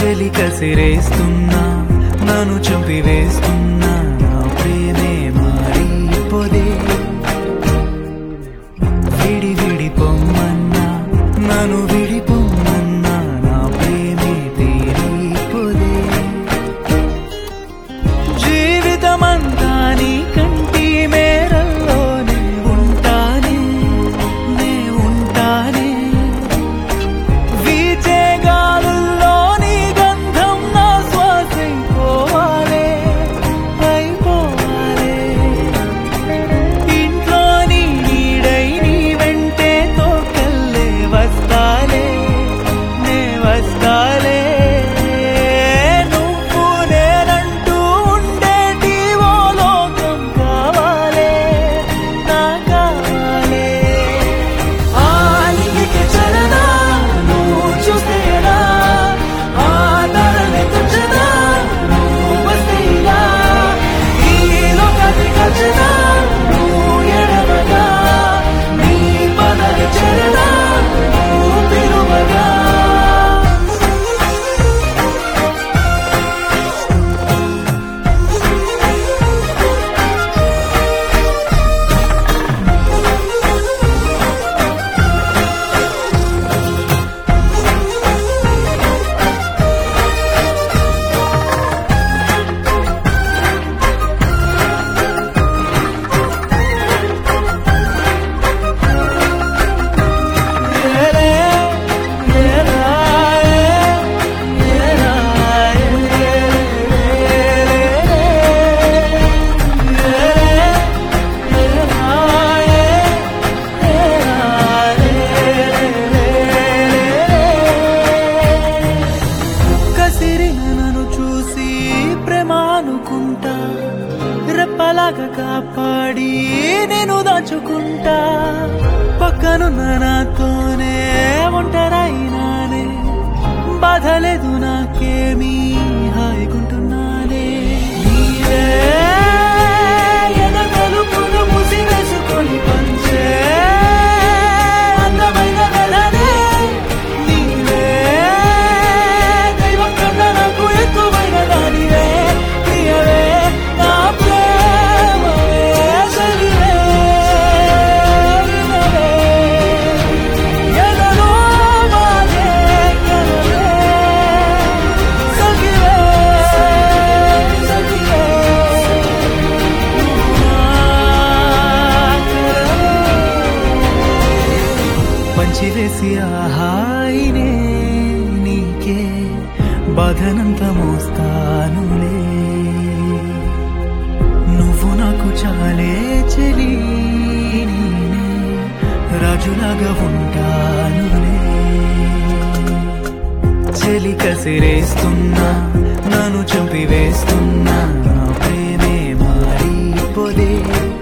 చెలి కసిరేస్తున్నా నన్ను చంపివేస్తున్నా నా ప్రేమే మారిపోదే విడి విడి పొమ్మన్నా నన్ను విడిపోమన్నా నా ప్రేమే తీరిపోదే జీవితమంతా నీ కంటి మేరల్లోనే ఉంటానే నే ఉంటానే వీచే గాలుల్లో నీ గంధం నా శ్వాసైపోవాలే అయిపోవాలే ఇంట్లో నీ నీడై నీ వెంటే తోకల్లే వస్తాలే నే వస్తాలే నువ్వు నేనంటూ ఉండేటి ఓ లోకం కావాలే నా కావాలే ఆలింగికి చలనా నువ్వు చూస్తేనా ఆ తరలి తుచ్చనా నువ్వు వస్తేలా ఈ లోకాన్ని కచ్చనా నువ్వు ఎడమగా నీ పదవి చలనా నువ్వు పిలువగా కసిరిన నన్ను చూసి ప్రేమ అనుకుంటా రెప్పలాగా కాపాడి నేను దాచుకుంటా పక్కనున్న నాతోనే ఒంటరైనానే బాధ లేదు నాకేమీ హాయిగుంటున్నానే నీవే ఎదగలుపును ముసివేసుకొని పంచే అందమైన కలనే నీవే దైవం కన్నా నాకు ఎక్కువైన దానివే ప్రియవే నా ప్రేమవే సరివే వినవే ఎదలో మాగే కలవే సఖివే సఖివే పంచివేసి ఆహాయినే నీకే బాధనంత మోస్తానులే నువ్వు నాకు చాలే చెలి నేనే రాజులాగా ఉంటానులే చెలి కసిరేస్తున్నా నన్ను చంపివేస్తున్నా నా ప్రేమే మారిపోదే